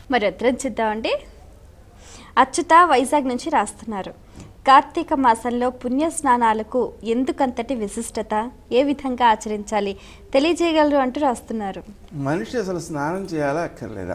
మరి ఉత్తరం చూద్దామండి అచ్యుత వైజాగ్ నుంచి రాస్తున్నారు కార్తీక మాసంలో పుణ్య స్నానాలకు ఎందుకంతటి విశిష్టత ఏ విధంగా ఆచరించాలి తెలియజేయగలరు అంటూ రాస్తున్నారు మనిషి అసలు స్నానం చేయాలా అక్కర్లేదా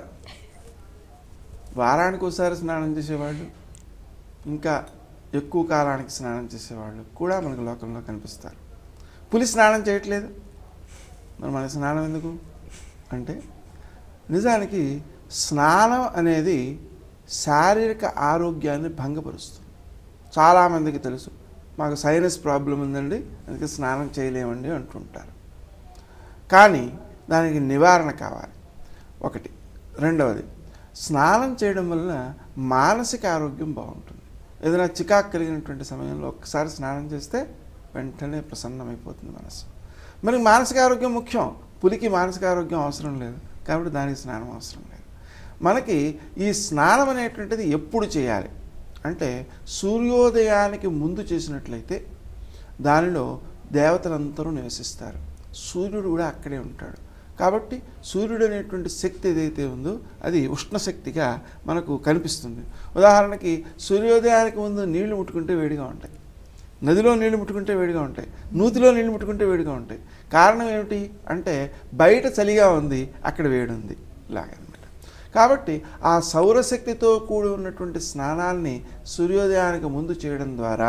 వారానికి ఒకసారి స్నానం చేసేవాళ్ళు ఇంకా ఎక్కువ కాలానికి స్నానం చేసేవాళ్ళు కూడా మనకు లోకంలో కనిపిస్తారు పులి స్నానం చేయట్లేదు మరి మన స్నానం ఎందుకు అంటే నిజానికి స్నానం అనేది శారీరక ఆరోగ్యాన్ని భంగపరుస్తుంది చాలామందికి తెలుసు మాకు సైనస్ ప్రాబ్లం ఉందండి అందుకే స్నానం చేయలేమండి అంటుంటారు కానీ దానికి నివారణ కావాలి ఒకటి రెండవది స్నానం చేయడం వలన మానసిక ఆరోగ్యం బాగుంటుంది ఏదైనా చికాకు కలిగినటువంటి సమయంలో ఒక్కసారి స్నానం చేస్తే వెంటనే ప్రసన్నమైపోతుంది మనసు మరి మానసిక ఆరోగ్యం ముఖ్యం పులికి మానసిక ఆరోగ్యం అవసరం లేదు కాబట్టి దానికి స్నానం అవసరం లేదు మనకి ఈ స్నానం అనేటువంటిది ఎప్పుడు చేయాలి అంటే సూర్యోదయానికి ముందు చేసినట్లయితే దానిలో దేవతలందరూ నివసిస్తారు సూర్యుడు కూడా అక్కడే ఉంటాడు కాబట్టి సూర్యుడు అనేటువంటి శక్తి ఏదైతే ఉందో అది ఉష్ణశక్తిగా మనకు కనిపిస్తుంది ఉదాహరణకి సూర్యోదయానికి ముందు నీళ్లు ముట్టుకుంటే వేడిగా ఉంటాయి నదిలో నీళ్లు ముట్టుకుంటే వేడిగా ఉంటాయి నూతిలో నీళ్లు ముట్టుకుంటే వేడిగా ఉంటాయి కారణం ఏమిటి అంటే బయట చలిగా ఉంది అక్కడ వేడి ఉంది ఇలాగనమాట కాబట్టి ఆ సౌరశక్తితో కూడి ఉన్నటువంటి స్నానాన్ని సూర్యోదయానికి ముందు చేయడం ద్వారా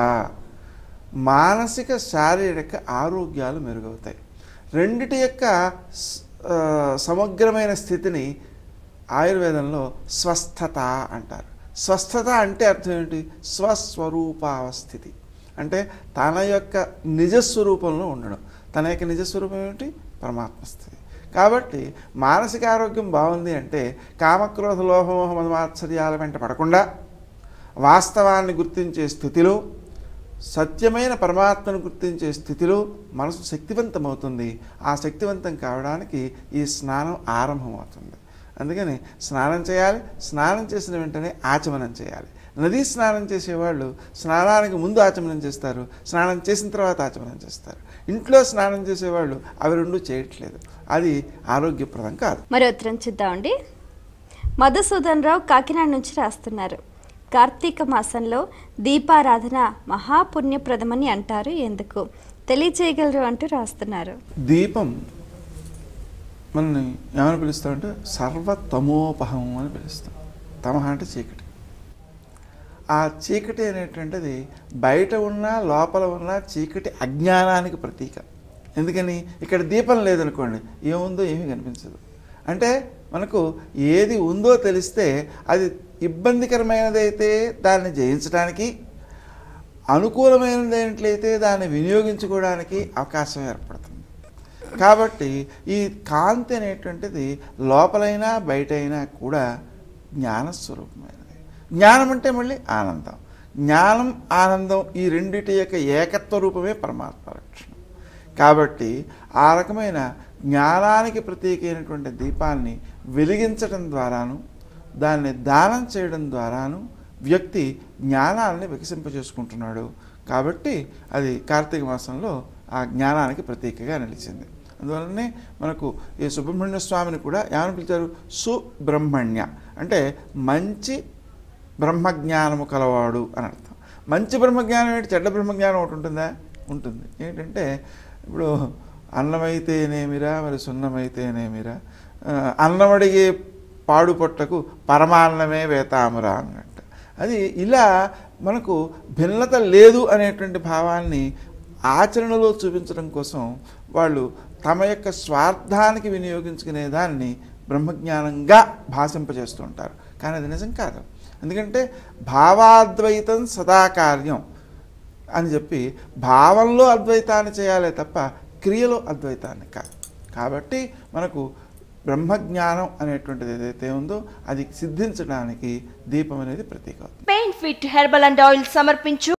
మానసిక శారీరక ఆరోగ్యాలు మెరుగవుతాయి రెండిటి యొక్క స్- ఆ, సమగ్రమైన స్థితిని ఆయుర్వేదంలో స్వస్థత అంటారు స్వస్థత అంటే అర్థం ఏంటి స్వస్వరూపావస్థితి అంటే తన యొక్క నిజస్వరూపంలో ఉండడం తన యొక్క నిజస్వరూపం ఏమిటి పరమాత్మ స్థితి కాబట్టి మానసిక ఆరోగ్యం బాగుంది అంటే కామక్రోధ లోహమోహ మదమాత్సర్యాల వెంట పడకుండా వాస్తవాన్ని గుర్తించే స్థితిలో సత్యమైన పరమాత్మను గుర్తించే స్థితిలో మనసు శక్తివంతమవుతుంది ఆ శక్తివంతం కావడానికి ఈ స్నానం ఆరంభమవుతుంది అందుకని స్నానం చేయాలి స్నానం చేసిన వెంటనే ఆచమనం చేయాలి నదీ స్నానం చేసేవాళ్ళు స్నానానికి ముందు ఆచమనం చేస్తారు స్నానం చేసిన తర్వాత ఆచమనం చేస్తారు ఇంట్లో స్నానం చేసేవాళ్ళు అవి రెండు చేయట్లేదు అది ఆరోగ్యప్రదం కాదు మరి ఉత్తరం చూద్దామండి మధుసూదన్ రావు కాకినాడ నుంచి రాస్తున్నారు కార్తీక మాసంలో దీపారాధన మహాపుణ్యప్రదమని అంటారు ఎందుకు తెలియచేయగలరు అంటూ రాస్తున్నారు దీపం మనల్ని ఏమని పిలుస్తామంటే సర్వతమోపహం అని పిలుస్తాం తమహ అంటే చీకటి ఆ చీకటి అనేటువంటిది బయట ఉన్న లోపల ఉన్న చీకటి అజ్ఞానానికి ప్రతీక ఎందుకని ఇక్కడ దీపం లేదనుకోండి ఏముందో ఏమీ కనిపించదు అంటే మనకు ఏది ఉందో తెలిస్తే అది ఇబ్బందికరమైనదైతే దాన్ని జయించడానికి అనుకూలమైనది ఏంట్లయితే దాన్ని వినియోగించుకోవడానికి అవకాశం ఏర్పడుతుంది కాబట్టి ఈ కాంతి అనేటువంటిది లోపలైనా బయటైనా కూడా జ్ఞానస్వరూపమైనది జ్ఞానం అంటే మళ్ళీ ఆనందం జ్ఞానం ఆనందం ఈ రెండిటి యొక్క ఏకత్వ రూపమే పరమాత్మ లక్షణం కాబట్టి ఆ రకమైన జ్ఞానానికి ప్రతీకైనటువంటి దీపాన్ని వెలిగించడం ద్వారాను దాన్ని దానం చేయడం ద్వారాను వ్యక్తి జ్ఞానాన్ని వికసింపజేసుకుంటున్నాడు కాబట్టి అది కార్తీక మాసంలో ఆ జ్ఞానానికి ప్రతీకగా నిలిచింది అందువలనే మనకు ఈ సుబ్రహ్మణ్య స్వామిని కూడా ఏమని పిలిచారు సుబ్రహ్మణ్య అంటే మంచి బ్రహ్మజ్ఞానము కలవాడు అని అర్థం మంచి బ్రహ్మజ్ఞానం ఏంటి చెడ్డ బ్రహ్మజ్ఞానం ఒకటి ఉంటుందా ఉంటుంది ఏంటంటే ఇప్పుడు అన్నమైతేనేమిరా మరి సున్నమైతేనేమిరా ఆ, అన్నమడిగే పాడు పొట్టకు పరమాన్నమే వేతామురా అన్నట్టు అది ఇలా మనకు భిన్నత లేదు అనేటువంటి భావాన్ని ఆచరణలో చూపించడం కోసం వాళ్ళు తమ యొక్క స్వార్థానికి వినియోగించుకునే దాన్ని బ్రహ్మజ్ఞానంగా భాషింపజేస్తూ ఉంటారు కానీ అది నిజం కాదు ఎందుకంటే భావాద్వైతం సదాకార్యం అని చెప్పి భావంలో అద్వైతాన్ని చేయాలే తప్ప క్రియలో అద్వైతాన్ని కాదు కాబట్టి మనకు బ్రహ్మజ్ఞానం అనేటువంటిది ఏదైతే ఉందో అది సిద్ధించడానికి దీపం అనేది ప్రతీక అవుతుంది pain fit herbal and oil సమర్పించు